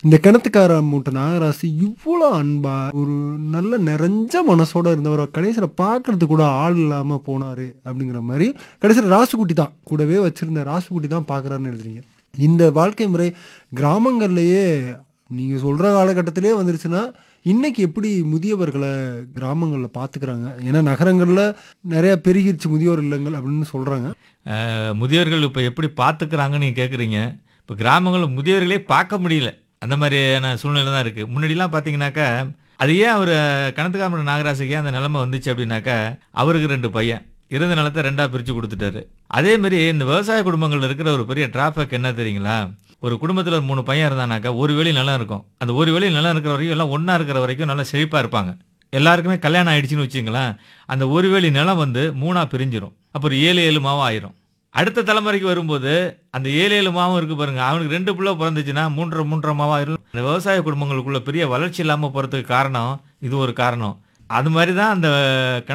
இந்த கிணத்துக்கார மூட்டை நாகராசு இவ்வளோ அன்பா ஒரு நல்ல நிறைஞ்ச மனசோட இருந்தவர் கடைசியில் பார்க்கறதுக்கு கூட ஆள் இல்லாமல் போனாரு அப்படிங்கிற மாதிரி கடைசியில் ராசுகுட்டி தான் கூடவே வச்சிருந்த ராசுகுட்டி தான் பார்க்குறாருன்னு எழுதுறீங்க இந்த வாழ்க்கை முறை கிராமங்கள்லயே நீங்கள் சொல்கிற காலகட்டத்திலே வந்துருச்சுன்னா இன்னைக்கு எப்படி முதியவர்களை கிராமங்களில் பார்த்துக்கிறாங்க ஏன்னா நகரங்களில் நிறைய பெருகிருச்சு முதியோர் இல்லங்கள் அப்படின்னு சொல்கிறாங்க அஹ், முதியோர்கள் இப்போ எப்படி பார்த்துக்கிறாங்கன்னு நீங்கள் கேட்குறீங்க இப்போ கிராமங்களில் முதியோர்களே பார்க்க முடியல அந்த மாதிரியான சூழ்நிலை தான் இருக்குது முன்னாடிலாம் பார்த்தீங்கன்னாக்கா அது ஏன் அவர் கணத்துக்காம நாகராசுக்கு ஏன் அந்த நிலைமை வந்துச்சு அப்படின்னாக்கா அவருக்கு ரெண்டு பையன் இருந்த நிலத்தை ரெண்டாக பிரித்து கொடுத்துட்டாரு அதே மாதிரி இந்த விவசாய குடும்பங்களில் இருக்கிற ஒரு பெரிய டிராஃபிக் என்ன தெரியுங்களா ஒரு குடும்பத்தில் ஒரு மூணு பையன் இருந்தானாக்கா ஒரு வேலி நிலம் இருக்கும் அந்த ஒரு வேலி நிலம் இருக்கிற வரைக்கும் எல்லாம் ஒன்றா இருக்கிற வரைக்கும் நல்லா செழிப்பாக இருப்பாங்க எல்லாருக்குமே கல்யாணம் ஆயிடுச்சுன்னு வச்சுங்களேன் அந்த ஒரு வேலி நிலம் வந்து மூணாக பிரிஞ்சிரும் அப்புறம் ஏழு ஏழு மாவும் ஆயிரும் அடுத்த தலைமுறைக்கு வரும்போது அந்த ஏழு ஏழு மாவும் இருக்கு பாருங்க அவனுக்கு ரெண்டு பிள்ளை பிறந்துச்சுன்னா மூன்றரை மூன்றரை மாவா ஆயிரும் இந்த விவசாய குடும்பங்களுக்குள்ள பெரிய வளர்ச்சி இல்லாமல் போகிறதுக்கு காரணம் இது ஒரு காரணம் அது மாதிரி தான் அந்த